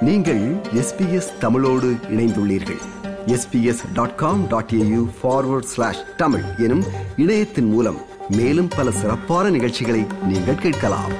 நீங்கள் எஸ்பிஎஸ் தமிழோடு இணைந்துள்ளீர்கள் SBS dot com dot AU forward slash Tamil எனும் இணையத்தின் மூலம் மேலும் பல சிறப்பான நிகழ்ச்சிகளை நீங்கள் கேட்கலாம்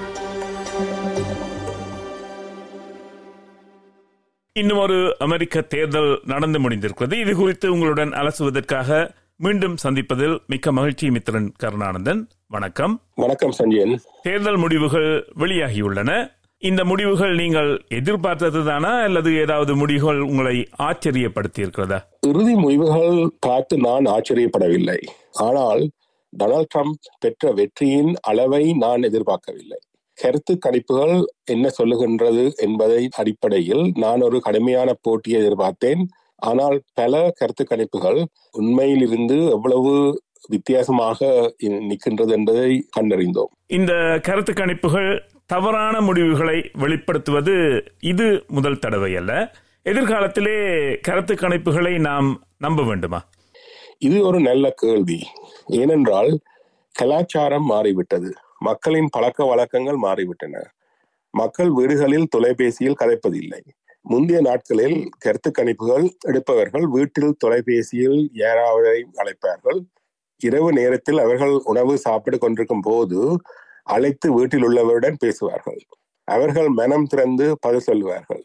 இன்னும் ஒரு அமெரிக்க தேர்தல் நடந்து முடிந்திருக்கிறது இது குறித்து உங்களுடன் அலசுவதற்காக மீண்டும் சந்திப்பதில் மிக்க மகிழ்ச்சி மித்திரன் கருணானந்தன் வணக்கம் வணக்கம் சஞ்சயன் தேர்தல் முடிவுகள் வெளியாகியுள்ளன இந்த முடிவுகள் நீங்கள் எதிர்பார்த்ததுதானா அல்லது ஏதாவது முடிவுகள் உங்களை ஆச்சரியப்படுத்தி இருக்கிறதா இறுதி முடிவுகள் பார்த்து நான் ஆச்சரியப்படவில்லை ஆனால் டொனால்ட் ட்ரம்ப் பெற்ற வெற்றியின் அளவை நான் எதிர்பார்க்கவில்லை கருத்து கணிப்புகள் என்ன சொல்லுகின்றது என்பதை அடிப்படையில் நான் ஒரு கடுமையான போட்டியை எதிர்பார்த்தேன் ஆனால் பல கருத்து கணிப்புகள் உண்மையிலிருந்து எவ்வளவு வித்தியாசமாக நிற்கின்றது என்பதை கண்டறிந்தோம் இந்த கருத்து கணிப்புகள் தவறான முடிவுகளை வெளிப்படுத்துவது இது முதல் தடவை அல்ல எதிர்காலத்திலே கருத்து கணிப்புகளை நாம் நம்ப வேண்டுமா இது ஒரு நல்ல கேள்வி ஏனென்றால் கலாச்சாரம் மாறிவிட்டது மக்களின் பழக்க வழக்கங்கள் மாறிவிட்டன மக்கள் வீடுகளில் தொலைபேசியில் கதைப்பதில்லை முந்தைய நாட்களில் கருத்து கணிப்புகள் எடுப்பவர்கள் வீட்டில் தொலைபேசியில் யாராவதை அழைப்பார்கள் இரவு நேரத்தில் அவர்கள் உணவு சாப்பிட்டு கொண்டிருக்கும் போது அழைத்து வீட்டில் உள்ளவருடன் பேசுவார்கள் அவர்கள் மனம் திறந்து பதில் சொல்லுவார்கள்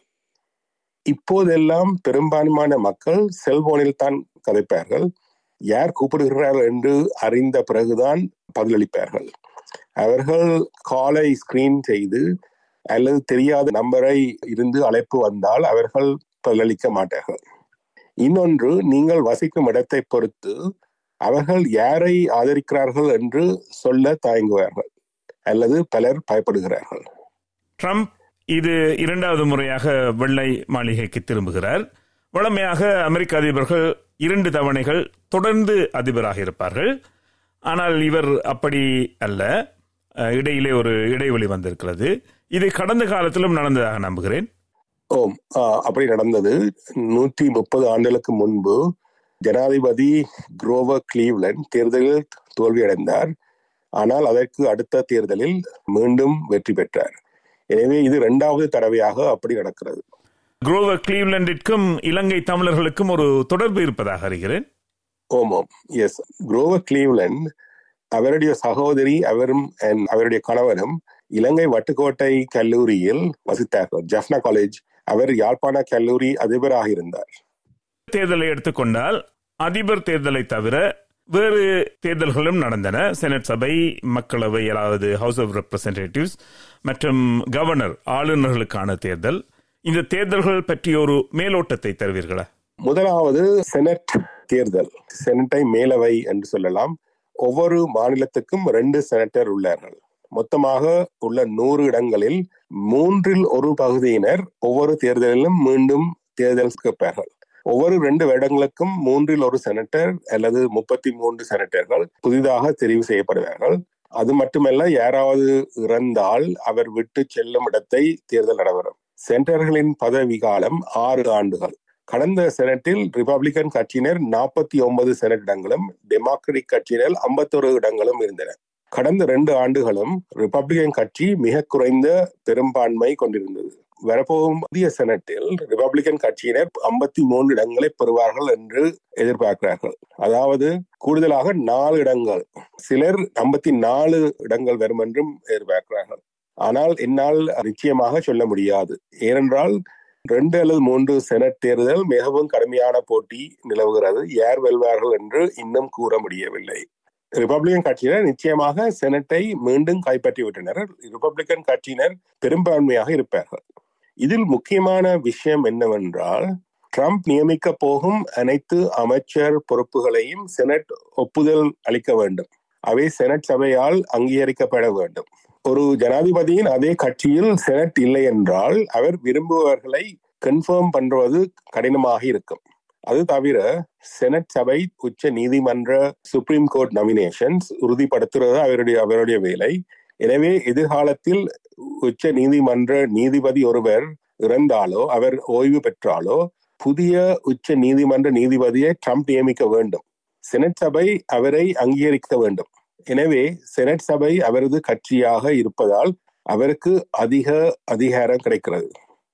இப்போதெல்லாம் பெரும்பான்மையான மக்கள் செல்போனில் தான் கதைப்பார்கள் யார் கூப்பிடுகிறார்கள் என்று அறிந்த பிறகுதான் பதிலளிப்பார்கள் அவர்கள் காலை ஸ்கிரீன் செய்து அல்லது தெரியாத நம்பரை இருந்து அழைப்பு வந்தால் அவர்கள் பதிலளிக்க மாட்டார்கள் இன்னொன்று நீங்கள் வசிக்கும் இடத்தை பொறுத்து அவர்கள் யாரை ஆதரிக்கிறார்கள் என்று சொல்ல தயங்குவார்கள் அல்லது பலர் பயப்படுகிறார்கள் ட்ரம்ப் இது இரண்டாவது முறையாக வெள்ளை மாளிகைக்கு திரும்புகிறார் வழமையாக அமெரிக்க அதிபர்கள் இரண்டு தவணைகள் தொடர்ந்து அதிபராக இருப்பார்கள் ஆனால் இவர் அப்படி அல்ல இடையிலே ஒரு இடைவெளி வந்திருக்கிறது இது கடந்த காலத்திலும் நடந்ததாக நம்புகிறேன் ஓம் அப்படி நடந்தது நூற்றி முப்பது ஆண்டுகளுக்கு முன்பு ஜனாதிபதி குரோவர் கிளீவ்லண்ட் தேர்தலில் தோல்வியடைந்தார் ஆனால் அதற்கு அடுத்த தேர்தலில் மீண்டும் வெற்றி பெற்றார் எனவே இது இரண்டாவது தடவையாக அப்படி நடக்கிறது குரோவர் கிளீவ்லண்டிற்கும் இலங்கை தமிழர்களுக்கும் ஒரு தொடர்பு இருப்பதாக அறிகிறேன் ஓம் ஓம் எஸ் குரோவர் கிளீவ்லண்ட் அவருடைய சகோதரி அவரும் அவருடைய கணவரும் இலங்கை வட்டுக்கோட்டை கல்லூரியில் வசித்தார்கள் ஜஃப்னா காலேஜ் அவர் யாழ்ப்பாண கல்லூரி அதிபராக இருந்தார் தேர்தலை எடுத்துக்கொண்டால் அதிபர் தேர்தலை தவிர வேறு தேர்தல்களும் நடந்தன செனட் சபை மக்களவை அதாவது ஹவுஸ் ஆஃப் ரெப்ரசன்டேட்டிவ்ஸ் மற்றும் கவர்னர் ஆளுநர்களுக்கான தேர்தல் இந்த தேர்தல்கள் பற்றிய ஒரு மேலோட்டத்தை தருவீர்களா முதலாவது செனட் தேர்தல் செனட்டை மேலவை என்று சொல்லலாம் ஒவ்வொரு மாநிலத்துக்கும் ரெண்டு செனட்டர் உள்ளார்கள் மொத்தமாக உள்ள நூறு இடங்களில் மூன்றில் ஒரு பகுதியினர் ஒவ்வொரு தேர்தலிலும் மீண்டும் தேர்தல் கேட்பார்கள் ஒவ்வொரு ரெண்டு வருடங்களுக்கும் மூன்றில் ஒரு செனட்டர் அல்லது முப்பத்தி மூன்று செனட்டர்கள் புதிதாக தெரிவு செய்யப்படுவார்கள் அது மட்டுமல்ல யாராவது இறந்தால் அவர் விட்டு செல்லும் இடத்தை தேர்தல் நடைபெறும் சென்டர்களின் பதவி காலம் ஆறு ஆண்டுகள் கடந்த செனட்டில் ரிபப்ளிகன் கட்சியினர் நாற்பத்தி ஒன்பது செனட் இடங்களும் டெமோக்ராட்டிக் கட்சியினர் ஐம்பத்தொரு இடங்களும் இருந்தன கடந்த ரெண்டு ஆண்டுகளும் ரிபப்ளிகன் கட்சி மிக குறைந்த பெரும்பான்மை கொண்டிருந்தது வரப்போகும் புதிய செனட்டில் ரிபப்ளிகன் கட்சியினர் ஐம்பத்தி மூன்று இடங்களை பெறுவார்கள் என்று எதிர்பார்க்கிறார்கள் அதாவது கூடுதலாக நாலு இடங்கள் சிலர் ஐம்பத்தி நாலு இடங்கள் வரும் என்றும் எதிர்பார்க்கிறார்கள் ஆனால் என்னால் நிச்சயமாக சொல்ல முடியாது ஏனென்றால் ரெண்டு அல்லது மூன்று செனட் தேர்தல் மிகவும் கடுமையான போட்டி நிலவுகிறது யார் வெல்வார்கள் என்று இன்னும் கூற முடியவில்லை ரிபப்ளிகன் கட்சியினர் நிச்சயமாக செனட்டை மீண்டும் கைப்பற்றிவிட்டனர் ரிபப்ளிகன் கட்சியினர் பெரும்பான்மையாக இருப்பார்கள் இதில் முக்கியமான விஷயம் என்னவென்றால் ட்ரம்ப் நியமிக்க போகும் அனைத்து அமைச்சர் பொறுப்புகளையும் செனட் ஒப்புதல் அளிக்க வேண்டும் அவை செனட் சபையால் அங்கீகரிக்கப்பட வேண்டும் ஒரு ஜனாதிபதியின் அதே கட்சியில் செனட் இல்லை என்றால் அவர் விரும்புபவர்களை கன்ஃபார்ம் பண்றது கடினமாக இருக்கும் அது தவிர செனட் சபை உச்ச நீதிமன்ற சுப்ரீம் கோர்ட் நாமினேஷன்ஸ் உறுதிப்படுத்துறது அவருடைய அவருடைய வேலை எனவே எதிர்காலத்தில் உச்ச நீதிமன்ற நீதிபதி ஒருவர் இறந்தாலோ அவர் ஓய்வு பெற்றாலோ புதிய உச்ச நீதிமன்ற நீதிபதியை ட்ரம்ப் நியமிக்க வேண்டும் செனட் சபை அவரை அங்கீகரிக்க வேண்டும் எனவே செனட் சபை அவரது கட்சியாக இருப்பதால் அவருக்கு அதிக அதிகாரம் கிடைக்கிறது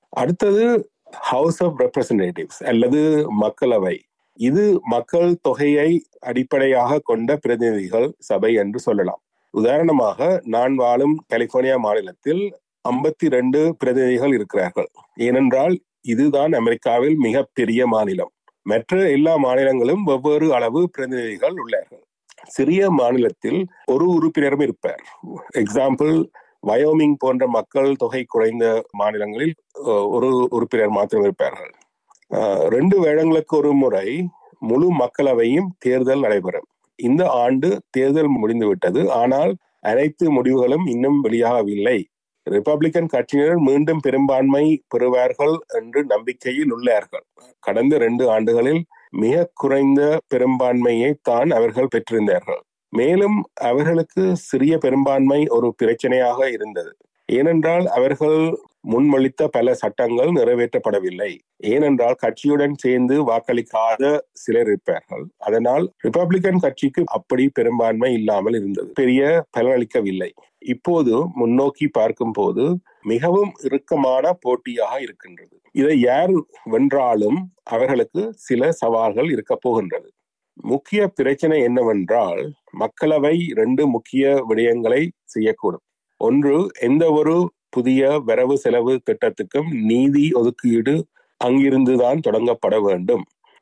அடுத்தது ஹவுஸ் ஆஃப் ரெப்ரசன்டேட்டிவ்ஸ் அல்லது மக்களவை இது மக்கள் தொகையை அடிப்படையாக கொண்ட பிரதிநிதிகள் சபை என்று சொல்லலாம் உதாரணமாக நான் வாழும் கலிபோர்னியா மாநிலத்தில் ஐம்பத்தி ரெண்டு பிரதிநிதிகள் இருக்கிறார்கள் ஏனென்றால் இதுதான் அமெரிக்காவில் மிக பெரிய மாநிலம் மற்ற எல்லா மாநிலங்களும் வெவ்வேறு அளவு பிரதிநிதிகள் உள்ளார்கள் சிறிய மாநிலத்தில் ஒரு உறுப்பினரும் இருப்பார் எக்ஸாம்பிள் வயோமிங் போன்ற மக்கள் தொகை குறைந்த மாநிலங்களில் ஒரு உறுப்பினர் மாத்திரம் இருப்பார்கள் ரெண்டு வேடங்களுக்கு ஒரு முறை முழு மக்களவையும் தேர்தல் நடைபெறும் இந்த ஆண்டு தேர்தல் முடிந்துவிட்டது ஆனால் அனைத்து முடிவுகளும் இன்னும் வெளியாகவில்லை ரிப்பப்ளிக்கன் கட்சியினர் மீண்டும் பெரும்பான்மை பெறுவார்கள் என்று நம்பிக்கையில் உள்ளார்கள் கடந்த ரெண்டு ஆண்டுகளில் மிக குறைந்த பெரும்பான்மையை தான் அவர்கள் பெற்றிருந்தார்கள் மேலும் அவர்களுக்கு சிறிய பெரும்பான்மை ஒரு பிரச்சனையாக இருந்தது ஏனென்றால் அவர்கள் முன்மொழித்த பல சட்டங்கள் நிறைவேற்றப்படவில்லை ஏனென்றால் கட்சியுடன் சேர்ந்து வாக்களிக்காத சிலர் இருப்பார்கள் அதனால் ரிப்பப்ளிக்கன் கட்சிக்கு அப்படி பெரும்பான்மை இல்லாமல் இருந்தது பெரிய பலனளிக்கவில்லை இப்போது முன்னோக்கி பார்க்கும் போது மிகவும் இறுக்கமான போட்டியாக இருக்கின்றது இதை யார் வென்றாலும் அவர்களுக்கு சில சவால்கள் இருக்க போகின்றது முக்கிய பிரச்சனை என்னவென்றால் மக்களவை ரெண்டு முக்கிய விடயங்களை செய்யக்கூடும் ஒன்று எந்த ஒரு புதிய வரவு செலவு திட்டத்துக்கும் நீதி ஒதுக்கீடு அங்கிருந்துதான் தொடங்கப்பட வேண்டும்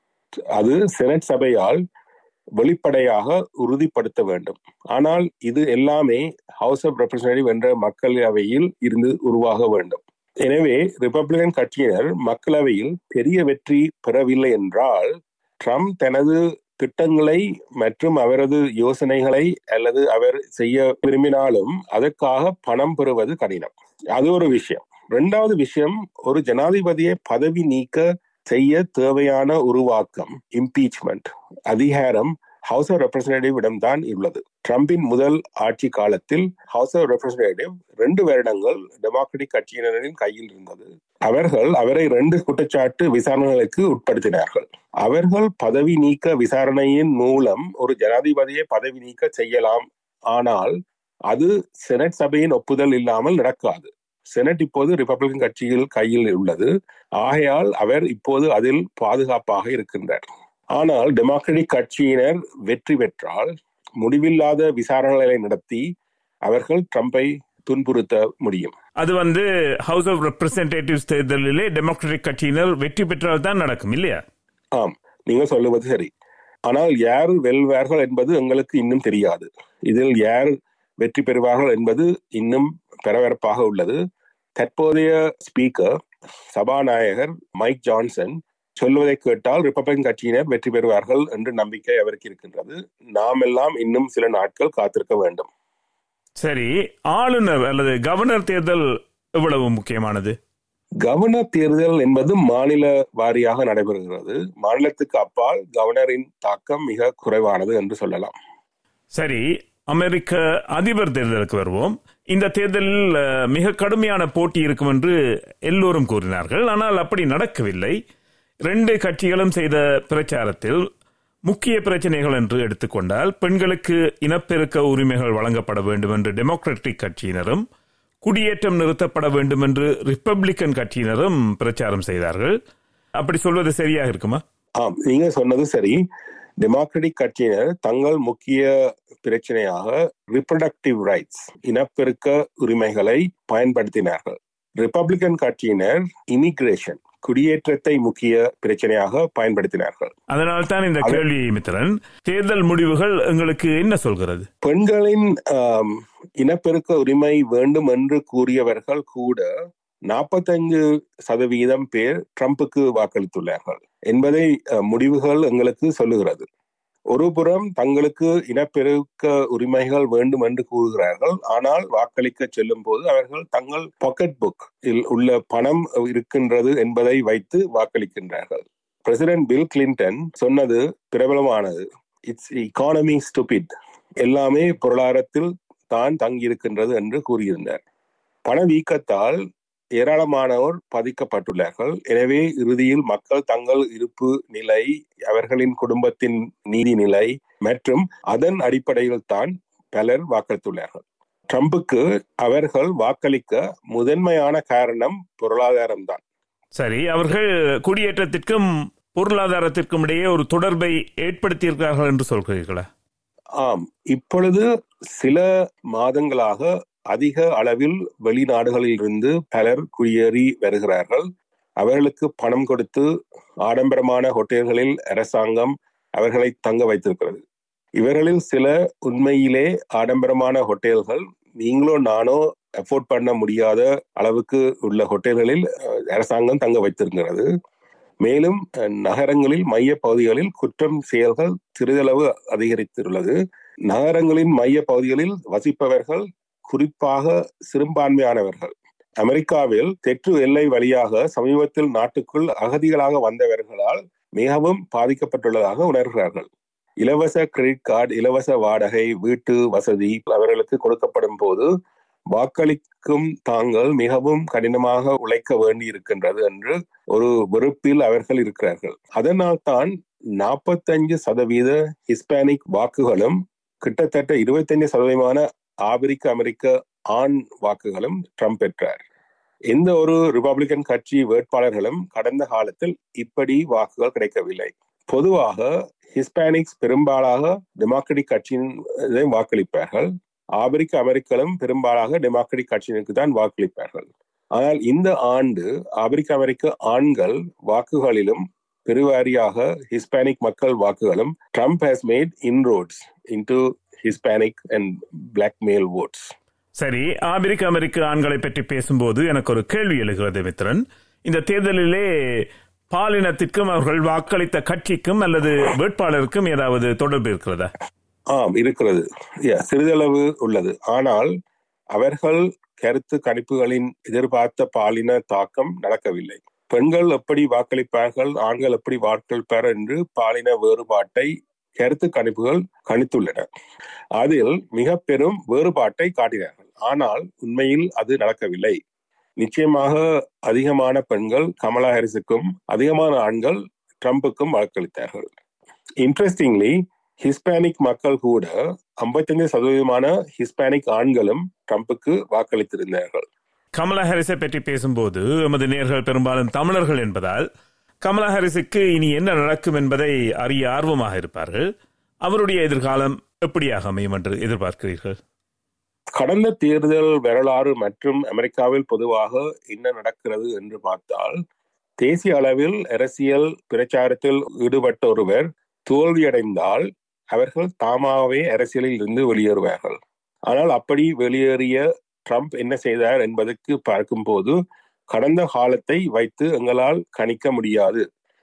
அது செனட் சபையால் வெளிப்படையாக உறுதிப்படுத்த வேண்டும் ஆனால் இது எல்லாமே ஹவுஸ் ஆஃப் ரெப்ரசன்டேட்டிவ் என்ற மக்களவையில் இருந்து உருவாக வேண்டும் எனவே ரிப்பப்ளிகன் கட்சியினர் மக்களவையில் பெரிய வெற்றி பெறவில்லை என்றால் ட்ரம்ப் தனது திட்டங்களை மற்றும் அவரது யோசனைகளை அல்லது அவர் செய்ய விரும்பினாலும் அதற்காக பணம் பெறுவது கடினம் அது ஒரு விஷயம் இரண்டாவது விஷயம் ஒரு ஜனாதிபதியை பதவி நீக்க செய்ய தேவையான உருவாக்கம் இம்பீச்மெண்ட் அதிகாரம் ஹவுஸ் ஆஃப் ரெப்ரசன்டேட்டிவ் இடம்தான் உள்ளது ட்ரம்பின் முதல் ஆட்சி காலத்தில் ஹவுஸ் ஆஃப் ரெப்ரசன்டேட்டிவ் ரெண்டு வருடங்கள் டெமோக்ராட்டிக் கட்சியினரின் கையில் இருந்தது அவர்கள் அவரை ரெண்டு குற்றச்சாட்டு விசாரணைகளுக்கு உட்படுத்தினார்கள் அவர்கள் பதவி நீக்க விசாரணையின் மூலம் ஒரு ஜனாதிபதியை பதவி நீக்க செய்யலாம் ஆனால் அது செனட் சபையின் ஒப்புதல் இல்லாமல் நடக்காது செனட் இப்போது ரிப்பப்ளிகன் கட்சியில் கையில் உள்ளது ஆகையால் அவர் இப்போது அதில் பாதுகாப்பாக இருக்கின்றார் ஆனால் டெமோக்ராட்டிக் கட்சியினர் வெற்றி பெற்றால் முடிவில்லாத விசாரணைகளை நடத்தி அவர்கள் ட்ரம்பை துன்புறுத்த முடியும் அது வந்து ஹவுஸ் ஆஃப் ரெப்ரசன்டேட்டிவ்ஸ் தேர்தலிலே டெமோக்ராட்டிக் கட்சியினர் வெற்றி பெற்றால் தான் நடக்கும் இல்லையா ஆம் நீங்க சொல்லுவது சரி ஆனால் யார் வெல்வார்கள் என்பது எங்களுக்கு இன்னும் தெரியாது இதில் யார் வெற்றி பெறுவார்கள் என்பது இன்னும் பரபரப்பாக உள்ளது தற்போதைய ஸ்பீக்கர் சபாநாயகர் மைக் ஜான்சன் சொல்வதை கேட்டால் ரிப்பப்ளிகன் கட்சியினர் வெற்றி பெறுவார்கள் என்று நம்பிக்கை அவருக்கு இருக்கின்றது நாம் எல்லாம் இன்னும் சில நாட்கள் காத்திருக்க வேண்டும் சரி ஆளுநர் அல்லது கவர்னர் தேர்தல் எவ்வளவு முக்கியமானது கவர்னர் தேர்தல் என்பது மாநில வாரியாக நடைபெறுகிறது மாநிலத்துக்கு அப்பால் கவர்னரின் தாக்கம் மிக குறைவானது என்று சொல்லலாம் சரி அமெரிக்க அதிபர் தேர்தலுக்கு வருவோம் இந்த தேர்தலில் மிக கடுமையான போட்டி இருக்கும் என்று எல்லோரும் கூறினார்கள் ஆனால் அப்படி நடக்கவில்லை ரெண்டு கட்சிகளும் செய்த பிரச்சாரத்தில் முக்கிய பிரச்சனைகள் என்று எடுத்துக்கொண்டால் பெண்களுக்கு இனப்பெருக்க உரிமைகள் வழங்கப்பட வேண்டும் என்று டெமோக்ராட்டிக் கட்சியினரும் குடியேற்றம் நிறுத்தப்பட வேண்டும் என்று ரிப்பப்ளிக்கன் கட்சியினரும் பிரச்சாரம் செய்தார்கள் அப்படி சொல்வது சரியாக இருக்குமா ஆம் நீங்க சொன்னது சரி டெமோக்ராட்டிக் கட்சியினர் தங்கள் முக்கிய பிரச்சனையாக ரிப்ரடக்டிவ் ரைட்ஸ் இனப்பெருக்க உரிமைகளை பயன்படுத்தினார்கள் ரிப்பப்ளிக்கன் கட்சியினர் இமிகிரேஷன் குடியேற்றத்தை முக்கிய பிரச்சனையாக பயன்படுத்தினார்கள் அதனால் தான் இந்த கேள்வி மித்திரன் தேர்தல் முடிவுகள் எங்களுக்கு என்ன சொல்கிறது பெண்களின் இனப்பெருக்க உரிமை வேண்டும் என்று கூறியவர்கள் கூட நாற்பத்தஞ்சு சதவீதம் பேர் ட்ரம்புக்கு வாக்களித்துள்ளார்கள் என்பதை முடிவுகள் எங்களுக்கு சொல்லுகிறது ஒரு புறம் தங்களுக்கு இனப்பெருக்க உரிமைகள் வேண்டும் என்று கூறுகிறார்கள் ஆனால் வாக்களிக்க செல்லும் போது அவர்கள் தங்கள் பாக்கெட் புக் உள்ள பணம் இருக்கின்றது என்பதை வைத்து வாக்களிக்கின்றார்கள் பிரசிடென்ட் பில் கிளின்டன் சொன்னது பிரபலமானது இட்ஸ் இக்கானமி ஸ்டூபிட் எல்லாமே பொருளாதாரத்தில் தான் தங்கியிருக்கின்றது என்று கூறியிருந்தார் பணவீக்கத்தால் ஏராளமானோர் பாதிக்கப்பட்டுள்ளார்கள் எனவே இறுதியில் மக்கள் தங்கள் இருப்பு நிலை அவர்களின் குடும்பத்தின் நீதி நிலை மற்றும் அதன் அடிப்படையில் தான் பலர் வாக்களித்துள்ளார்கள் ட்ரம்புக்கு அவர்கள் வாக்களிக்க முதன்மையான காரணம் பொருளாதாரம்தான் சரி அவர்கள் குடியேற்றத்திற்கும் பொருளாதாரத்திற்கும் இடையே ஒரு தொடர்பை ஏற்படுத்தியிருக்கிறார்கள் என்று சொல்கிறீர்களா ஆம் இப்பொழுது சில மாதங்களாக அதிக அளவில் வெளிநாடுகளில் இருந்து பலர் குடியேறி வருகிறார்கள் அவர்களுக்கு பணம் கொடுத்து ஆடம்பரமான ஹோட்டல்களில் அரசாங்கம் அவர்களை தங்க வைத்திருக்கிறது இவர்களில் சில உண்மையிலே ஆடம்பரமான ஹோட்டல்கள் நீங்களோ நானோ அஃபோர்ட் பண்ண முடியாத அளவுக்கு உள்ள ஹோட்டல்களில் அஹ், அரசாங்கம் தங்க வைத்திருக்கிறது மேலும் அஹ், நகரங்களில் மைய பகுதிகளில் குற்றம் செயல்கள் சிறிதளவு அதிகரித்துள்ளது நகரங்களின் மைய பகுதிகளில் வசிப்பவர்கள் குறிப்பாக சிறுபான்மையானவர்கள் அமெரிக்காவில் தெற்கு எல்லை வழியாக சமீபத்தில் நாட்டுக்குள் அகதிகளாக வந்தவர்களால் மிகவும் பாதிக்கப்பட்டுள்ளதாக உணர்கிறார்கள் இலவச கிரெடிட் கார்டு இலவச வாடகை வீட்டு வசதி அவர்களுக்கு கொடுக்கப்படும் போது வாக்களிக்கும் தாங்கள் மிகவும் கடினமாக உழைக்க வேண்டி இருக்கின்றது என்று ஒரு வெறுப்பில் அவர்கள் இருக்கிறார்கள் அதனால் தான் நாற்பத்தஞ்சு சதவீத ஹிஸ்பானிக் வாக்குகளும் கிட்டத்தட்ட இருபத்தஞ்சு சதவீதமான ஆப்பிரிக்க அமெரிக்க ஆண் வாக்குகளும் ட்ரம்ப் பெற்றார் எந்த ஒரு ரிபப்ளிகன் கட்சி வேட்பாளர்களும் கடந்த காலத்தில் இப்படி வாக்குகள் கிடைக்கவில்லை பொதுவாக ஹிஸ்பானிக்ஸ் பெரும்பாலாக டெமோக்ரட்டிக் கட்சியின் இதை வாக்களிப்பார்கள் ஆப்பிரிக்க அமெரிக்கர்களும் பெரும்பாலாக டெமோக்ரட்டிக் கட்சியினருக்கு தான் வாக்களிப்பார்கள் ஆனால் இந்த ஆண்டு ஆப்பிரிக்க அமெரிக்க ஆண்கள் வாக்குகளிலும் பெருவாரியாக ஹிஸ்பானிக் மக்கள் வாக்குகளும் Trump has made inroads into Hispanic and black male votes சரி அமெரிக்க அமெரிக்க ஆண்களை பற்றி பேசும்போது எனக்கு ஒரு கேள்வி எழுகிறது மித்ரன் இந்த தேர்தலிலே பாலினத்திற்கும் அவர்கள் வாக்களித்த கட்சிக்கும் அல்லது வேட்பாளருக்கும் ஏதாவது தொடர்பு இருக்கிறதா ஆம் இருக்கிறது Yeah, சிறிதளவு உள்ளது ஆனால் அவர்கள் கருத்து கணிப்புகளின் எதிர்பார்த்த பாலின தாக்கம் நடக்கவில்லை பெண்கள் எப்படி வாக்களிப்பார்கள் ஆண்கள் எப்படி வாக்களிப்பார் என்று பாலின வேறுபாட்டை கருத்து கணிப்புகள் கணித்துள்ளன அதில் மிக பெரும் வேறுபாட்டை காட்டினார்கள் ஆனால் உண்மையில் அது நடக்கவில்லை நிச்சயமாக அதிகமான பெண்கள் கமலா ஹாரிஸுக்கும் அதிகமான ஆண்கள் ட்ரம்புக்கும் வாக்களித்தார்கள் இன்ட்ரெஸ்டிங்லி ஹிஸ்பானிக் மக்கள் கூட 55% சதவீதமான ஹிஸ்பானிக் ஆண்களும் ட்ரம்புக்கு வாக்களித்திருந்தார்கள் கமலா ஹாரிஸை பற்றி பேசும்போது எமது நேர்கள் பெரும்பாலும் தமிழர்கள் என்பதால் கமலா ஹாரிஸுக்கு இனி என்ன நடக்கும் என்பதை அறிய ஆர்வமாக இருப்பார்கள் அவருடைய எதிர்காலம் எப்படியாக அமையும் என்று எதிர்பார்க்கிறீர்கள் கடந்த தேர்தல் வரலாறு மற்றும் அமெரிக்காவில் பொதுவாக என்ன நடக்கிறது என்று பார்த்தால் தேசிய அளவில் அரசியல் பிரச்சாரத்தில் ஈடுபட்ட ஒருவர் தோல்வியடைந்தால் அவர்கள் தாமாகவே அரசியலில் இருந்து வெளியேறுவார்கள் ஆனால் அப்படி வெளியேறிய ட்ரம்ப் என்ன செய்தார் என்பதற்கு பார்க்கும்போது கடந்த காலத்தை வைத்து எங்களால் கணிக்க முடியாது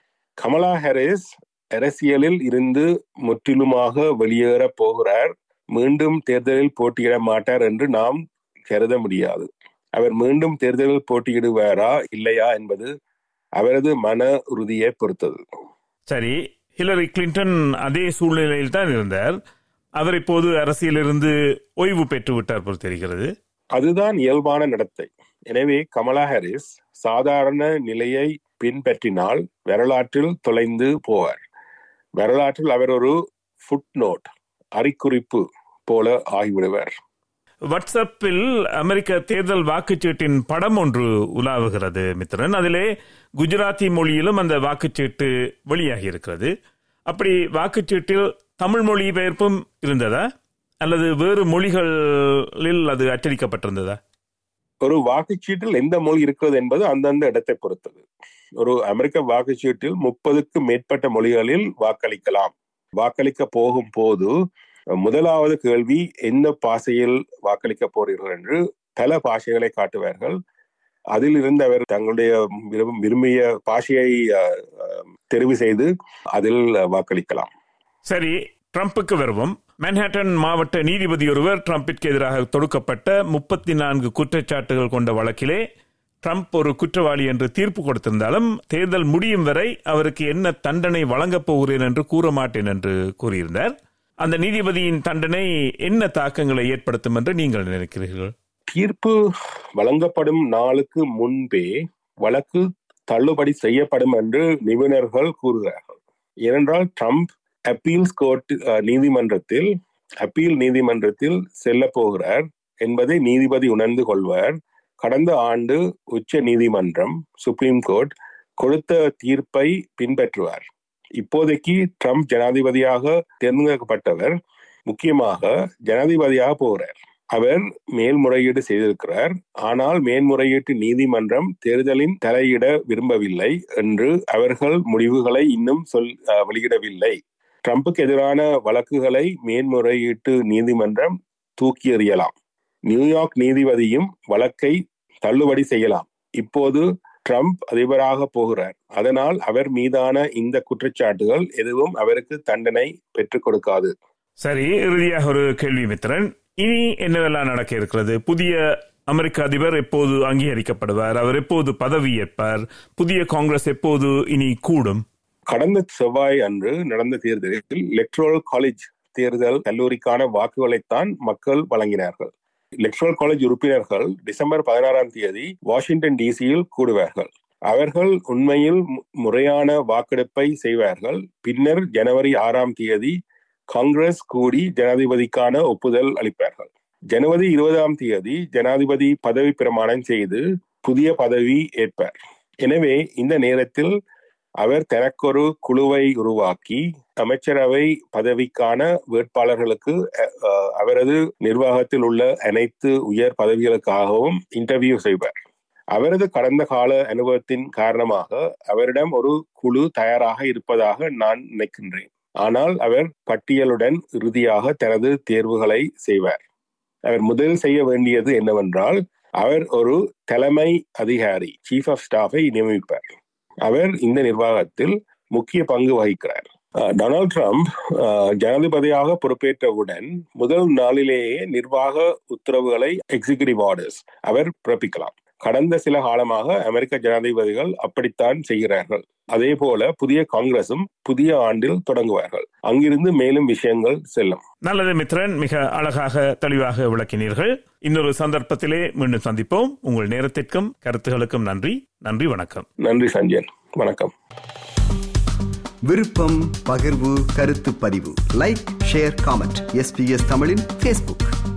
கமலா ஹாரிஸ் அரசியலில் இருந்து முற்றிலுமாக வெளியேற போகிறார் மீண்டும் தேர்தலில் போட்டியிட மாட்டார் என்று நாம் கருத முடியாது அவர் மீண்டும் தேர்தலில் போட்டியிடுவாரா இல்லையா என்பது அவரது மன உறுதியை பொறுத்தது சரி ஹிலரி கிளின்டன் அதே சூழ்நிலையில் தான் இருந்தார் அவர் இப்போது அரசியலிருந்து ஓய்வு பெற்று விட்டார் போல் தெரிகிறது அதுதான் இயல்பான நடத்தை எனவே கமலா ஹாரிஸ் சாதாரண நிலையை பின்பற்றினால் வரலாற்றில் தொலைந்து போவார் வரலாற்றில் அவர் ஒரு ஃபுட் நோட் அறிக்குறிப்பு போல ஆகிவிடுவார் வாட்ஸ்அப்பில் அமெரிக்க தேர்தல் வாக்குச்சீட்டின் படம் ஒன்று உலாவுகிறது மித்ரன் அதிலே குஜராத்தி மொழியிலும் அந்த வாக்குச்சீட்டு வெளியாகி இருக்கிறது அப்படி வாக்குச்சீட்டில் தமிழ் மொழி பெயர்ப்பும் இருந்ததா அல்லது வேறு மொழிகளில் அது அச்சடிக்கப்பட்டிருந்ததா ஒரு வாக்குச்சீட்டில் எந்த மொழி இருக்கிறது என்பது அந்தந்த இடத்தை பொறுத்தது ஒரு அமெரிக்க வாக்குச்சீட்டில் முப்பதுக்கு மேற்பட்ட மொழிகளில் வாக்களிக்கலாம் வாக்களிக்க போகும் போது முதலாவது கேள்வி எந்த பாஷையில் வாக்களிக்க போறீர்கள் என்று பல பாஷைகளை காட்டுவார்கள் அதில் இருந்து அவர் தங்களுடைய விரும்பும் விரும்பிய பாஷையை அஹ், அஹ், தெரிவு செய்து அதில் வாக்களிக்கலாம் சரி ட்ரம்புக்கு வருவோம் மேன்ஹாட்டன் மாவட்ட நீதிபதி ஒருவர் ட்ரம்பிற்கு எதிராக தொடுக்கப்பட்ட முப்பத்தி நான்கு குற்றச்சாட்டுகள் கொண்ட வழக்கிலே ட்ரம்ப் ஒரு குற்றவாளி என்று தீர்ப்பு கொடுத்திருந்தாலும் தேர்தல் முடியும் வரை அவருக்கு என்ன தண்டனை வழங்கப் போகிறேன் என்று கூற மாட்டேன் என்று கூறியிருந்தார் அந்த நீதிபதியின் தண்டனை என்ன தாக்கங்களை ஏற்படுத்தும் என்று நீங்கள் நினைக்கிறீர்கள் தீர்ப்பு வழங்கப்படும் நாளுக்கு முன்பே வழக்கு தள்ளுபடி செய்யப்படும் என்று நிபுணர்கள் கூறுகிறார்கள் ஏனென்றால் ட்ரம்ப் அப்பீல்ஸ் கோர்ட் அஹ், நீதிமன்றத்தில் அப்பீல் நீதிமன்றத்தில் செல்ல போகிறார் என்பதை நீதிபதி உணர்ந்து கொள்வார் கடந்த ஆண்டு உச்ச நீதிமன்றம் சுப்ரீம் கோர்ட் கொடுத்த தீர்ப்பை பின்பற்றுவார் இப்போதைக்கு ட்ரம்ப் ஜனாதிபதியாக தேர்ந்தெடுக்கப்பட்டவர் முக்கியமாக ஜனாதிபதியாக போகிறார் அவர் மேல்முறையீடு செய்திருக்கிறார் ஆனால் மேன்முறையீட்டு நீதிமன்றம் தேர்தலின் தலையிட விரும்பவில்லை என்று அவர்கள் முடிவுகளை இன்னும் சொல் அஹ், வெளியிடவில்லை ட்ரம்புக்கு எதிரான வழக்குகளை மேன்முறையீட்டு நீதிமன்றம் தூக்கி எறியலாம் நியூயார்க் நீதிபதியும் வழக்கை தள்ளுபடி செய்யலாம் இப்போது ட்ரம்ப் அதிபராக போகிறார் அதனால் அவர் மீதான இந்த குற்றச்சாட்டுகள் எதுவும் அவருக்கு தண்டனை பெற்றுக் கொடுக்காது சரி இறுதியாக ஒரு கேள்வி மித்திரன் இனி என்னவெல்லாம் நடக்க இருக்கிறது புதிய அமெரிக்க அதிபர் எப்போது அங்கீகரிக்கப்படுவார் அவர் எப்போது பதவியேற்பார் புதிய காங்கிரஸ் எப்போது இனி கூடும் கடந்த செவ்வாய் அன்று நடந்த தேர்தலில் எலக்ட்ரல் காலேஜ் தேர்தல் கல்லூரிக்கான வாக்குகளைத்தான் மக்கள் வழங்கினார்கள் எலக்ட்ரல் காலேஜ் உறுப்பினர்கள் டிசம்பர் பதினாறாம் தேதி வாஷிங்டன் டிசியில் கூடுவார்கள் அவர்கள் உண்மையில் மு- முறையான வாக்கெடுப்பை செய்வார்கள் பின்னர் ஜனவரி ஆறாம் தேதி காங்கிரஸ் கூடி ஜனாதிபதிக்கான ஒப்புதல் அளிப்பார்கள் ஜனவரி இருபதாம் தேதி ஜனாதிபதி பதவி பிரமாணம் செய்து புதிய பதவி ஏற்பார் எனவே இந்த நேரத்தில் அவர் தனக்கொரு குழுவை உருவாக்கி அமைச்சரவை பதவிக்கான வேட்பாளர்களுக்கு அஹ், அஹ், அவரது நிர்வாகத்தில் உள்ள அனைத்து உயர் பதவிகளுக்காகவும் இன்டர்வியூ செய்வார் அவரது கடந்த கால அனுபவத்தின் காரணமாக அவரிடம் ஒரு குழு தயாராக இருப்பதாக நான் நினைக்கின்றேன் ஆனால் அவர் பட்டியலுடன் இறுதியாக தனது தேர்வுகளை செய்வார் அவர் முதலில் செய்ய வேண்டியது என்னவென்றால் அவர் ஒரு தலைமை அதிகாரி சீஃப் ஆஃப் ஸ்டாஃபை நியமிப்பார் அவர் இந்த நிர்வாகத்தில் முக்கிய பங்கு வகிக்கிறார் அஹ், டொனால்ட் ட்ரம்ப் அஹ், ஜனாதிபதியாக பொறுப்பேற்றவுடன் முதல் நாளிலேயே நிர்வாக உத்தரவுகளை எக்ஸிகியூட்டிவ் ஆர்டர்ஸ் அவர் பிறப்பிக்கலாம் கடந்த சில காலமாக அமெரிக்க ஜனாதிபதிகள் அப்படித்தான் செய்கிறார்கள் அதே போல புதிய காங்கிரசும் புதிய ஆண்டில் தொடங்குவார்கள் அங்கிருந்து மேலும் விஷயங்கள் செல்லும் நல்லது மித்ரன் மிக அழகாக தெளிவாக விளக்கினீர்கள் இன்னொரு சந்தர்ப்பத்திலே மீண்டும் சந்திப்போம் உங்கள் நேரத்திற்கும் கருத்துகளுக்கும் நன்றி நன்றி வணக்கம் நன்றி சஞ்சயன் வணக்கம் விருப்பம் பகிர்வு கருத்து பதிவு லைக் ஷேர் காமெண்ட் எஸ்பிஎஸ் தமிழின் ஃபேஸ்புக்